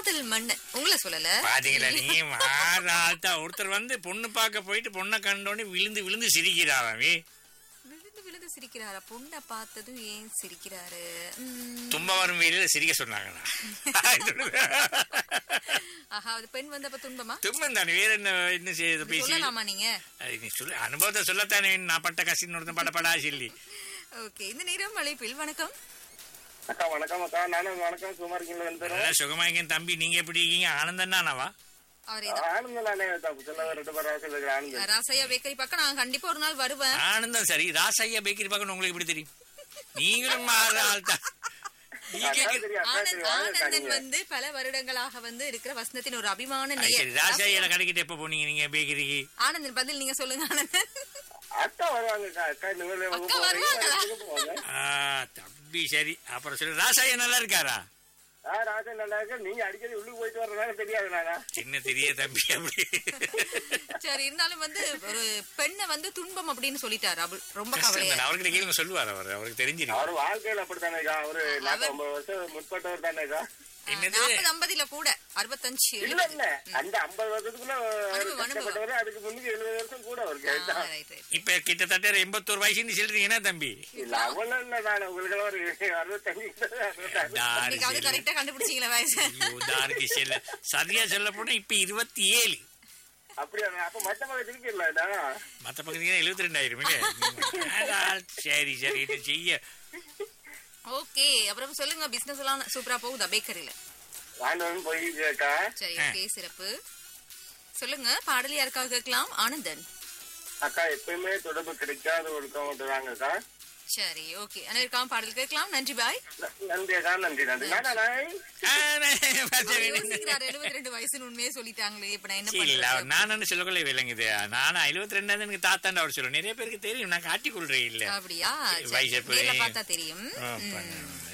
காதல் மன்னன் உங்களை சொல்லல பாத்தீங்களா நீ ஆள் தான் ஒருத்தர் வந்து பொண்ணு பார்க்க போயிட்டு பொண்ணை கண்டோடனே விழுந்து விழுந்து சிரிக்கிறாராமே விழுந்து விழுந்து சிரிக்கிறாரா பொண்ணை பார்த்ததும் ஏன் சிரிக்கிறாரு ம், தும்ப வரும் வெயில சிரிக்க சொன்னாங்களா ஆஹா அது பெண் வந்தப்ப துன்பமா தும்பம் தானே வேற என்ன என்ன செய்ய பேசி சொல்லலாமா நீங்க அது நீ சொல்ல அனுபவத்தை சொல்லத்தானே வேணும். நான் பட்ட கசின்னு ஒருத்தன் பட படா சொல்லி ஓகே இந்த நேரம் அழைப்பில் வணக்கம் அக்கா வணக்கம் அக்கா நானும் வணக்கம் சும்மா இருக்கீங்களா ரெண்டு பேரும் நல்லா சுகமா இருக்கேன் தம்பி நீங்க எப்படி இருக்கீங்க ஆனந்தம் தானவா அவரே ஆனந்தம் நானே தப்பு சொல்ல ரெண்டு பேரும் ராசியில் இருக்கிற ஆனந்தம் ராசையா பேக்கரி பக்கம் நான் கண்டிப்பா ஒரு நாள் வருவேன் ஆனந்தம் சரி ராசையா பேக்கரி பார்க்கணும் உங்களுக்கு எப்படி தெரியும் நீங்களும் மாற ஆள் தான் நீங்க அக்கா தெரியும் அக்கா ஆனந்த் தெரியும் வாங்க அக்கா ஆனந்தன் நீங்க வந்து பல வருடங்களாக வந்து இருக்கிற வசனத்தின் ஒரு அபிமான அது நேயர் சரி ராசையா கடைக்கிட்ட எப்ப போனீங்க நீங்க பேக்கரிக்கு ஆனந்தன் பதில் நீங்க சொல்லுங்க ஆனந்தன் அக்கா வருவாங்க அக்கா அக்கா இந்த மாதிரி அக்கா வருவாங்களா? போவாங்க ஆ, தம்பி சரி அப்புறம் சொல்லு ராசாயா நல்லா இருக்காரா ஆ ராஜா நல்லா இருக்கு நீங்க அடிக்கடி உள்ளுக்கு போயிட்டு வர்றதுனால தெரியாது நானா சின்ன தெரிய தம்பி அப்படி சரி இருந்தாலும் வந்து ஒரு பெண்ணை வந்து துன்பம் அப்படின்னு சொல்லிட்டாரு அவள் ரொம்ப கஷ்டம் கவலையா தானே. அவர்கிட்ட கேளுங்க சொல்லுவார் அவர் அவருக்கு தெரிஞ்சிருக்கு அவர் வாழ்க்கையில அப்படித்தானேக்கா அவரு நாற்பது வருஷம் முற்பட்டவர் தானேக்கா என்னது நாற்பது ஐம்பதுல கூட அறுபத்தஞ்சு இல்ல இல்ல அந்த ஐம்பது வருஷத்துக்குள்ள அவர் அனுபவம், அனுபவம். கஷ்டப்பட்டவர் அதுக்கு முன்னுக்கு எழுபது வருஷம் கூட அவருக்கு ஆ, right, right. இப்ப கிட்டத்தட்ட எண்பத்தோரு வயசுன்னு சொல்றீங்கன்னா தம்பி இல்ல அவ்வளவு இல்ல நான் உங்களுக்கு ஒரு அறுபத்தஞ்சு அறுபத்தாறு தாரு இன்னைக்காவது செல்ல. கரெக்டா கண்டுபிடிச்சீங்களா வயசு ஐயோ, தாருக்கு செல்ல சரியா சொல்ல போனா இப்ப இருபத்தி ஏழு அப்படியா அப்ப மத்த பக்கத்துக்கு இல்ல மத்த பக்கத்துக்கு எழுபத்தி ரெண்டாயிரமுங்க சரி சரி இது செய்ய ஓகே அப்புறம் சொல்லுங்க பிசினஸ் எல்லாம் சூப்பரா போகுதா பேக்கரியில ஆண்டவன் போய் கேக்கா சரி ஓகே சிறப்பு சொல்லுங்க பாடல் யாருக்காக கேட்கலாம் ஆனந்தன் அக்கா எப்பயுமே தொடர்பு கிடைக்காத ஒரு கவுண்ட் தாங்கக்கா சரி ஓகே அனைவருக்காக பாடல் கேட்கலாம் நன்றி பாய் ந- நன்றி அக்கா நன்றி நன்றி நானா நாய் யோசிக்கிறார் எழுபத்தி ரெண்டு வயசுன்னு உண்மையே சொல்லிட்டாங்களே இப்ப நான் என்ன இல்ல அவர் பண்றது நானும் சொல்லக்குள்ள விளங்குது நானும் எழுபத்தி ரெண்டாவது எனக்கு தாத்தாண்டு அவர் சொல்லுவோம் நிறைய பேருக்கு தெரியும் நான் காட்டிக் கொள்றேன் இல்ல அப்படியா சரி, வயசு எப்படி? நேர்ல பார்த்தா தெரியும் ஆ, ம். பண்ண-